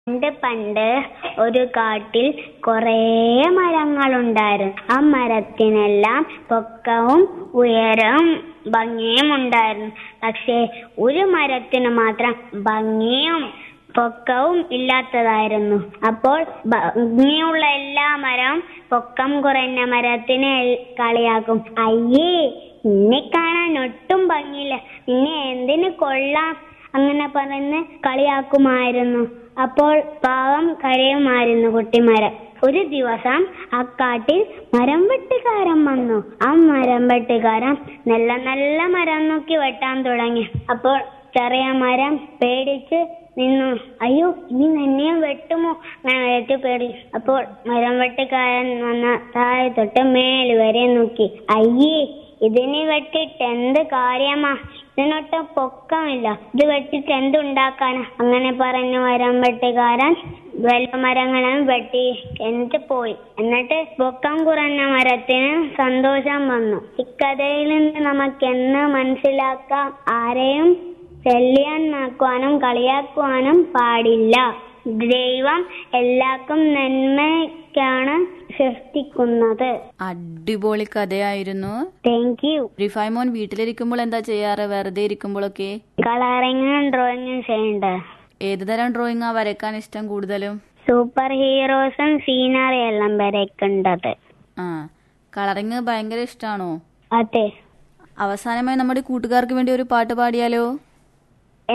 പണ്ട് പണ്ട് ഒരു കാട്ടിൽ കുറേ മരങ്ങളുണ്ടായിരുന്നു ആ മരത്തിനെല്ലാം പൊക്കവും ഉയരവും ഭംഗിയും ഉണ്ടായിരുന്നു പക്ഷേ ഒരു മരത്തിന് മാത്രം ഭംഗിയും പൊക്കവും ഇല്ലാത്തതായിരുന്നു അപ്പോൾ ഭംഗിയുള്ള എല്ലാ മരവും പൊക്കം കുറഞ്ഞ മരത്തിനെ എൽ- കളിയാക്കും അയ്യേ നിന്നെ കാണാൻ ഒട്ടും ഭംഗിയില്ല നിന്നെ എന്തിനു കൊള്ളാം അങ്ങനെ പറഞ്ഞ് കളിയാക്കുമായിരുന്നു അപ്പോൾ പാവം കരയുമായിരുന്നു കുട്ടിമരം ഒരു ദിവസം ആ കാട്ടിൽ മരം വെട്ടുകാരൻ വന്നു ആ മരം വെട്ടുകാരൻ നല്ല നല്ല മരം നോക്കി വെട്ടാൻ തുടങ്ങി അപ്പോൾ ചെറിയ മരം പേടിച്ച് നിന്നു അയ്യോ ഇനി നിന്നെയും വെട്ടുമോ അങ്ങനെ ഏറ്റു പേടി അപ്പോൾ മരം വെട്ടുകാരൻ വന്ന താഴെ തൊട്ട് മേല് വരെ നോക്കി അയ്യേ ഇതിന് വെട്ടിട്ട് എന്ത് കാര്യമാ ഇതിനൊട്ടും പൊക്കമില്ല ഇത് വെട്ടിട്ട് എന്തുണ്ടാക്കാനാ അങ്ങനെ പറഞ്ഞു മരം വെട്ടുകാരൻ വല്ല മരങ്ങളും വെട്ടി എന്നിട്ട് പോയി എന്നിട്ട് പൊക്കം കുറഞ്ഞ മരത്തിന് സന്തോഷം വന്നു ഇക്കഥയിൽ നിന്ന് നമുക്ക് എന്ന് മനസ്സിലാക്കാം ആരെയും ശല്യമാക്കുവാനും കളിയാക്കുവാനും പാടില്ല ദൈവം എല്ലാവർക്കും നന്മയ്ക്കാണ് സൃഷ്ടിക്കുന്നത് അടിപൊളി കഥയായിരുന്നു താങ്ക് യു റിഫൈമോൻ വീട്ടിലിരിക്കുമ്പോൾ എന്താ ചെയ്യാറ് വെറുതെ ഇരിക്കുമ്പോഴൊക്കെ കളറിങ്ങും ഡ്രോയിങ്ങും ചെയ്യണ്ടേ ഏത് തരം ഡ്രോയിങ്ങാ വരയ്ക്കാൻ ഇഷ്ടം കൂടുതലും സൂപ്പർ ഹീറോസും സീനറി എല്ലാം വരയ്ക്കേണ്ടത് ആ കളറിങ് ഭയങ്കര ഇഷ്ടമാണോ അതെ അവസാനമായി നമ്മുടെ കൂട്ടുകാർക്ക് വേണ്ടി ഒരു പാട്ട് പാടിയാലോ